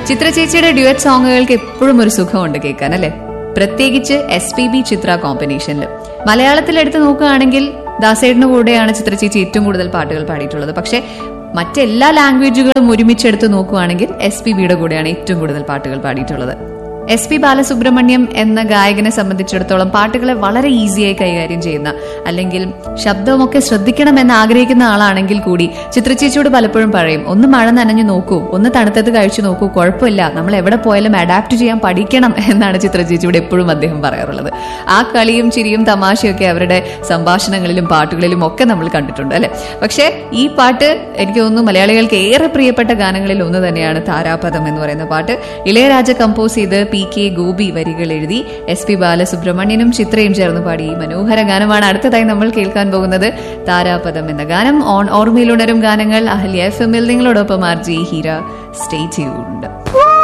ചിത്ര ചേച്ചിയുടെ ഡ്യുവറ്റ് സോങ്ങുകൾക്ക് എപ്പോഴും ഒരു സുഖമുണ്ട് കേൾക്കാൻ അല്ലെ പ്രത്യേകിച്ച് എസ് പി ബി ചിത്ര കോമ്പിനേഷനിൽ മലയാളത്തിൽ എടുത്ത് നോക്കുകയാണെങ്കിൽ ദാസേടിന് കൂടെയാണ് ചിത്ര ചേച്ചി ഏറ്റവും കൂടുതൽ പാട്ടുകൾ പാടിയിട്ടുള്ളത് പക്ഷേ മറ്റെല്ലാ ലാംഗ്വേജുകളും ഒരുമിച്ചെടുത്ത് നോക്കുകയാണെങ്കിൽ എസ് പി ബിയുടെ കൂടെയാണ് ഏറ്റവും കൂടുതൽ പാട്ടുകൾ പാടിയിട്ടുള്ളത് എസ് പി ബാലസുബ്രഹ്മണ്യം എന്ന ഗായകനെ സംബന്ധിച്ചിടത്തോളം പാട്ടുകളെ വളരെ ഈസിയായി കൈകാര്യം ചെയ്യുന്ന അല്ലെങ്കിൽ ശബ്ദമൊക്കെ ശ്രദ്ധിക്കണമെന്ന് ആഗ്രഹിക്കുന്ന ആളാണെങ്കിൽ കൂടി ചിത്രച്ചേച്ചിയോട് പലപ്പോഴും പറയും ഒന്ന് മഴ നനഞ്ഞു നോക്കൂ ഒന്ന് തണുത്തത് കഴിച്ചു നോക്കൂ കുഴപ്പമില്ല നമ്മൾ എവിടെ പോയാലും അഡാപ്റ്റ് ചെയ്യാൻ പഠിക്കണം എന്നാണ് ചിത്രചേച്ചിയോട് എപ്പോഴും അദ്ദേഹം പറയാറുള്ളത് ആ കളിയും ചിരിയും തമാശയൊക്കെ അവരുടെ സംഭാഷണങ്ങളിലും പാട്ടുകളിലും ഒക്കെ നമ്മൾ കണ്ടിട്ടുണ്ട് അല്ലെ പക്ഷേ ഈ പാട്ട് എനിക്ക് തോന്നുന്നു മലയാളികൾക്ക് ഏറെ പ്രിയപ്പെട്ട ഗാനങ്ങളിൽ ഒന്ന് തന്നെയാണ് താരാപദം എന്ന് പറയുന്ന പാട്ട് ഇളയരാജ കമ്പോസ് ചെയ്ത് പി കെ ഗോപി വരികൾ എഴുതി എസ് പി ബാലസുബ്രഹ്മണ്യനും ചിത്രയും ചേർന്ന് പാടി ഈ മനോഹര ഗാനമാണ് അടുത്തതായി നമ്മൾ കേൾക്കാൻ പോകുന്നത് താരാപദം എന്ന ഗാനം ഓൺ ഓർമ്മയിലുണരും ഗാനങ്ങൾ അഹല്യ എഫ് എമ്മിൽ നിങ്ങളോടൊപ്പം R J Heera stay tuned